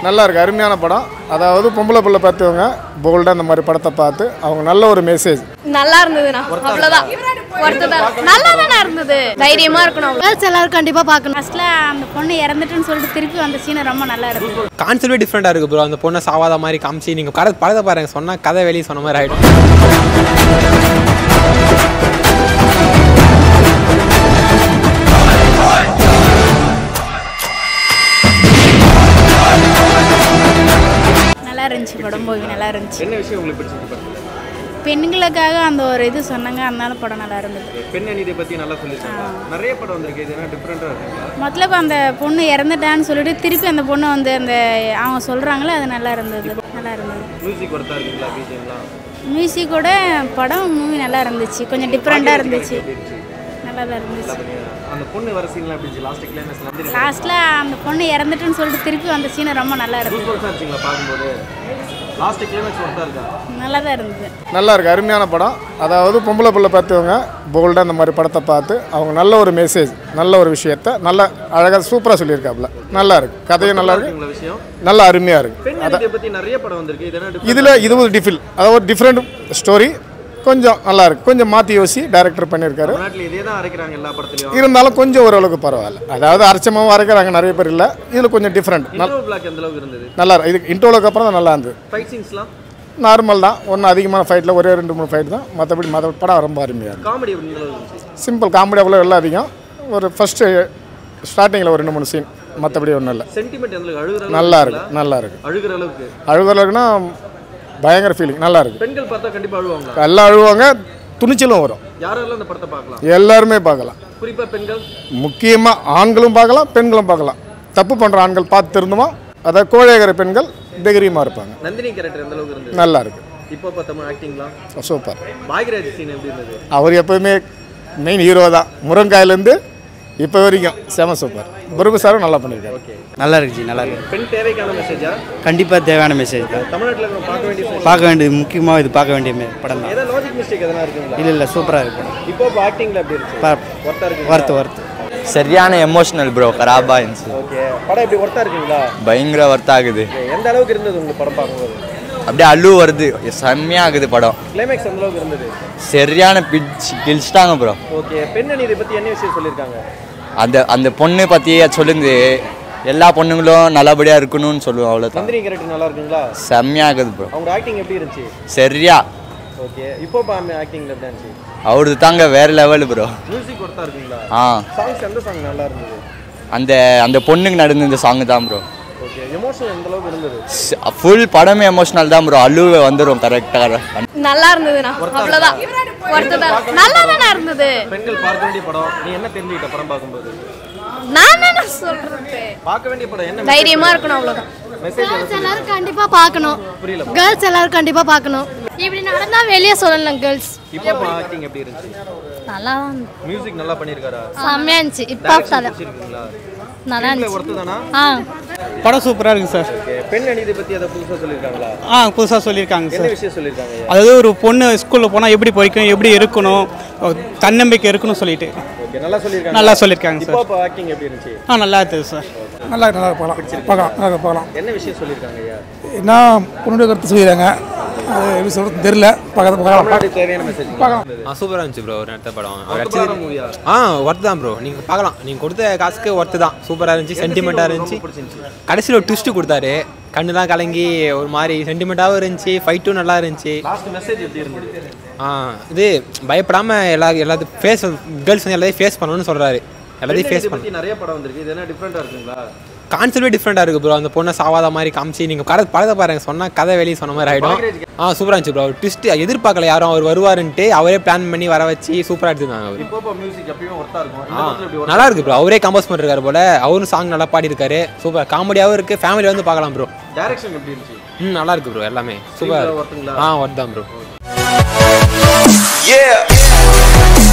நல்லா இருக்கு அருமையான படம் அதாவது பொம்பளை பிள்ளை பார்த்தவங்க போல்டாக இந்த மாதிரி படத்தை பார்த்து அவங்க நல்ல ஒரு மெசேஜ் நல்லா இருந்ததுண்ணா அவ்வளோதான் ஒருத்ததான் நல்லா தானே இருந்தது தைரியமா இருக்கணும் அவ்வளோ கேர்ள்ஸ் எல்லாரும் கண்டிப்பாக பார்க்கணும் ஃபர்ஸ்ட்ல அந்த பொண்ணு இறந்துட்டுன்னு சொல்லிட்டு திருப்பி வந்த சீன் ரொம்ப நல்லா இருக்கு கான்செப்டே டிஃப்ரெண்டாக இருக்குது ப்ரோ அந்த பொண்ணை சாவாத மாதிரி காமிச்சு நீங்கள் கதை படத்தை பாருங்க சொன்னால் கதை வெளியே சொன்ன மாதிரி ஆகிடும் நல்லா இருந்துச்சு படம் போய் நல்லா இருந்துச்சு என்ன விஷயம் உங்களுக்கு பிடிச்சிருக்கு படத்துல பெண்களுக்காக அந்த ஒரு இது சொன்னாங்க அதனால படம் நல்லா இருந்தது பெண் அநீதியை பத்தி நல்லா சொல்லியிருக்காங்க நிறைய படம் வந்திருக்கு இது என்ன டிஃப்ரெண்டா இருக்குங்களா மொத்தம் அந்த பொண்ணு இறந்துட்டான்னு சொல்லிட்டு திருப்பி அந்த பொண்ணு வந்து அந்த அவங்க சொல்கிறாங்களே அது நல்லா இருந்தது நல்லா இருந்தது மியூசிக் ஒர்த்தா இருக்குங்களா பிஜிஎம்லாம் மியூசிக்கோட படம் மூவி நல்லா இருந்துச்சு கொஞ்சம் டிஃப்ரெண்ட்டாக இருந்துச்சு நல்லா தான் இருந்துச்சு அந்த பொண்ணு வர சீன்லாம் எப்படி இருந்துச்சு லாஸ்ட் கிளைமேக்ஸ்ல வந்து லாஸ்ட்டில் அந்த பொண்ணு இறந்துட்டுன்னு சொல்லிட்டு திருப்பி வந்த சீன் ரொம்ப நல்லா இருந்தது சூப்பர் இருந்துச்சுங்களா பார்க்கும்போது லாஸ்ட் கிளைமேக்ஸ் ஒர்த்தா இருக்கா நல்லா தான் இருந்தது நல்லா இருக்கு அருமையான படம் அதாவது பொம்பளை பிள்ளை பார்த்தவங்க போல்டாக இந்த மாதிரி படத்தை பார்த்து அவங்க நல்ல ஒரு மெசேஜ் நல்ல ஒரு விஷயத்த நல்ல அழகாக சூப்பராக சொல்லியிருக்காப்புல நல்லா இருக்கு கதையும் நல்லா இருக்கு இருக்குங்களா விஷயம் நல்லா அருமையாக இருக்கு பெண் அநீதியை பத்தி நிறைய படம் வந்திருக்கு இது என்ன different? இதில் இது ஒரு டிஃபில் அதாவது ஒரு டிஃப்ரெண்ட் ஸ்டோரி கொஞ்சம் நல்லா இருக்கு கொஞ்சம் மாற்றி யோசி டைரக்டர் பண்ணியிருக்காரு தமிழ்நாட்டுல இதே தான் அரைக்கிறாங்க எல்லா படத்துலயும் இருந்தாலும் கொஞ்சம் ஓரளவுக்கு பரவாயில்ல அதாவது அரைச்சமாகவும் அரைக்கிறாங்க நிறைய பேர் இல்லை இதில் கொஞ்சம் டிஃப்ரெண்ட் இன்ட்ரோ பிளாக் எந்த அளவுக்கு இருந்தது நல்லா இருக்கு இது இன்ட்ரோலுக்கு அப்புறம் தான் நல்லா இருந்தது ஃபைட் சீன்ஸ்லாம் நார்மல் தான் ஒன்றும் அதிகமான ஃபைட்டில் ஒரே ரெண்டு மூணு ஃபைட் தான் மற்றபடி மற்ற படம் ரொம்ப அருமையாக இருக்கும் காமெடி எப்படி இந்த அளவுக்கு இருந்துச்சு சிம்பிள் காமெடி அவ்வளோ எல்லாம் அதிகம் ஒரு ஃபஸ்ட்டு ஸ்டார்டிங்கில் ஒரு ரெண்டு மூணு சீன் மற்றபடி ஒன்றும் இல்லை சென்டிமெண்ட் எந்த அளவுக்கு அழுகுற அளவுக்கு நல்லா இருக்குங்களா? இருக்கு நல்லா இருக்கு அழுகுற அளவுக்கு அழுகிறதுக்குன்னா பயங்கர ஃபீலிங் நல்லா இருக்கு பெண்கள் பார்த்தா கண்டிப்பா அழுவாங்களா எல்லாம் அழுவாங்க துணிச்சலும் வரும் யாரெல்லாம் இந்த படத்தை பார்க்கலாம் எல்லாருமே பார்க்கலாம் குறிப்பா பெண்கள் முக்கியமாக ஆண்களும் பார்க்கலாம் பெண்களும் பார்க்கலாம் தப்பு பண்ணுற ஆண்கள் பார்த்து திருந்துமா அதாவது கோழைகிற பெண்கள் தைரியமாக இருப்பாங்க நந்தினி கேரக்டர் எந்த அளவுக்கு இருந்தது நல்லா இருக்கு இப்போ பார்த்தோம் ஆக்டிங்லாம் சூப்பர் பாக்யராஜ் சீன் எப்படி இருந்தது அவர் எப்போவுமே மெயின் ஹீரோ தான் முருங்காயிலேருந்து இப்போ வரைக்கும் செம சூப்பர் முருகு சாரும் நல்லா பண்ணியிருக்காரு ஓகே நல்லா இருக்குச்சு நல்லா இருக்கு பெண் தேவைக்கான மெசேஜா கண்டிப்பாக தேவையான மெசேஜ் தான் தமிழ்நாட்டில் நம்ம பார்க்க வேண்டிய message. பார்க்க வேண்டியது முக்கியமாக இது பார்க்க வேண்டிய மே- படம் தான் ஏதோ லாஜிக் மிஸ்டேக் எதனா இருக்குங்களா இல்லை இல்லை சூப்பராக இருக்கு படம் இப்போ இப்போ ஆக்டிங்ல எப்படி இருக்கு பா ஒர்த்தா இருக்கு ஒர்த்து ஒர்த்து சரியான எமோஷனல் ப்ரோ கராபா இருந்துச்சு ஓகே படம் எப்படி ஒர்த்தா இருக்குங்களா பயங்கர ஒர்த் ஆகுது Okay, எந்த அளவுக்கு இருந்தது உங்களுக்கு படம் பார்க்கும்போது அப்படியே அள்ளு வருது செம்மையா ஆகுது படம் கிளைமேக்ஸ் எந்த அளவுக்கு இருந்தது சரியான பிச் கிழிச்சிட்டாங்க ப்ரோ ஓகே பெண் அநீதி பத்தி என்ன விஷயம் சொல்லியிருக்காங்க அந்த அந்த பொண்ணு பற்றி சொல்லுது எல்லா பொண்ணுங்களும் நல்லபடியாக இருக்கணும்னு சொல்லுவோம் அவ்வளோதான் நந்தினி கேரக்டர் நல்லா இருக்குங்களா செம்மையா ஆகுது ப்ரோ அவங்க ஆக்டிங் எப்படி இருந்துச்சு சரியா ஓகே இப்போ ஆக்டிங்ல எப்படி இருந்துச்சு அவரது தாங்க வேற லெவல் ப்ரோ மியூசிக் ஒர்த்தா இருக்குங்களா ஆ சாங்ஸ் எந்த சாங் நல்லா இருந்தது அந்த அந்த பொண்ணுக்கு நடந்த இந்த சாங் தான் ப்ரோ ஓகே எமோஷன் எந்த அளவுக்கு இருந்தது ஃபுல் படமே எமோஷனல் தான் ப்ரோ அழுவே வந்துடும் கரெக்டாக நல்லா இருந்ததுண்ணா அவ்வளோதான் ஒருத்ததான் நல்லா தானே இருந்தது பெண்கள் பார்க்க வேண்டிய படம் நீ என்ன தெரிஞ்சுக்கிட்ட படம் பார்க்கும்போது நான் என்ன சொல்றது பார்க்க வேண்டிய படம் என்ன தைரியமா இருக்கணும் அவ்வளோதான் மெசேஜ் கேர்ள்ஸ் எல்லாரும் கண்டிப்பாக பார்க்கணும் புரியல கேர்ள்ஸ் எல்லாரும் கண்டிப்பாக பார்க்கணும் இப்படி நடந்தா வெளியே சொல்லலாம் கேர்ள்ஸ் இப்போ ஆக்டிங் எப்படி இருந்துச்சு நல்லா மியூசிக் நல்லா பண்ணியிருக்காரா செம்மையா இருந்துச்சு இப்போ டைரக்ஷன் பிடிச்சிருக்குங்களா நல்லா ஸ்க்ரீன்ல ஒர்த்து தானா ஆ படம் சூப்பராக இருக்கு சார் ஓகே பெண் அநீதி பத்தி அதை புதுசா சொல்லியிருக்காங்களா ஆ புதுசாக சொல்லியிருக்காங்க என்ன சார் விஷயம் சொல்லியிருக்காங்க ஐயா? அதாவது ஒரு பொண்ணு ஸ்கூலில் போனால் எப்படி படிக்கணும் எப்படி இருக்கணும் தன்னம்பிக்கை இருக்கணும் சொல்லிட்டு ஓகே நல்லா சொல்லியிருக்காங்க நல்லா சொல்லியிருக்காங்க இப்போ சார் அப்போ ஆக்டிங் எப்படி இருந்துச்சு ஆ நல்லா இருக்குது சார் நல்லா நல்லா பார்க்கலாம் பார்க்கலாம் நல்லா பார்க்கலாம் என்ன விஷயம் சொல்லியிருக்காங்க ஐயா என்ன பொண்ணுடைய கருத்து சொல்லிடுறாங்க அது எப்படி சொல்கிறது தெரியல பார்க்க பார்க்கலாம் தமிழ்நாட்டுக்கு தேவையான மெசேஜ் ஆ சூப்பராக இருந்துச்சு ப்ரோ ஒரு நடத்த படம் அவர் ஒர்த்தான actually- மூவியா ஆ ஒர்த்து தான் ப்ரோ நீங்கள் பார்க்கலாம் நீங்கள் கொடுத்த காசுக்கு ஒர்த்து தான் சூப்பராக இருந்துச்சு சென்டிமெண்ட்டாக இருந்துச்சு ரொம்ப பிடிச்சிருந்துச்சு கடைசியில் ஒரு ட்விஸ்ட்டு கொடுத்தாரு கண்ணுலாம் கலங்கி ஒரு மாதிரி சென்டிமெண்ட்டாகவும் இருந்துச்சு ஃபைட்டும் நல்லா இருந்துச்சு லாஸ்ட் மெசேஜ் எப்படி இருந்தது ஆ இது பயப்படாமல் எல்லா எல்லாத்தையும் ஃபேஸ் கேர்ள்ஸ் வந்து எல்லாத்தையும் ஃபேஸ் பண்ணணும்னு சொல்கிறாரு எல்லாத்தையும் ஃபேஸ் இதை பண்ண பத்தி நிறைய படம் வந்திருக்கு இது என்ன டிஃப்ரெண்டா இருக்குங்களா கான்செப்டே டிஃப்ரெண்டாக இருக்குது ப்ரோ அந்த பொண்ணை சாவாத மாதிரி காமிச்சு நீங்கள் கதை படத்தை பாருங்க சொன்னால் கதை வெளியே சொன்ன மாதிரி ஆகிடும் ஆ சூப்பராக இருந்துச்சு ப்ரோ ட்விஸ்ட் எதிர்பார்க்கல யாரும் அவர் வருவாருன்ட்டு அவரே பிளான் பண்ணி வர வச்சு சூப்பராக எடுத்துருந்தாங்க அவர் இப்போ இப்போ மியூசிக் எப்பயும் ஒர்த்தா இருக்கும் இந்த ஆ படத்துல எப்படி worth- நல்லா இருக்கு ப்ரோ அவரே கம்போஸ் பண்ணிருக்காரு போல அவரும் சாங் நல்லா பாடியிருக்காரு சூப்பர் காமெடியாகவும் இருக்கு ஃபேமிலி வந்து பார்க்கலாம் ப்ரோ டைரக்ஷன் எப்படி இருந்துச்சு ம் நல்லா இருக்கு ப்ரோ எல்லாமே சூப்பர் ஒர்த்துங்களா ஆ ஒர்த் தான் ப்ரோ Yeah.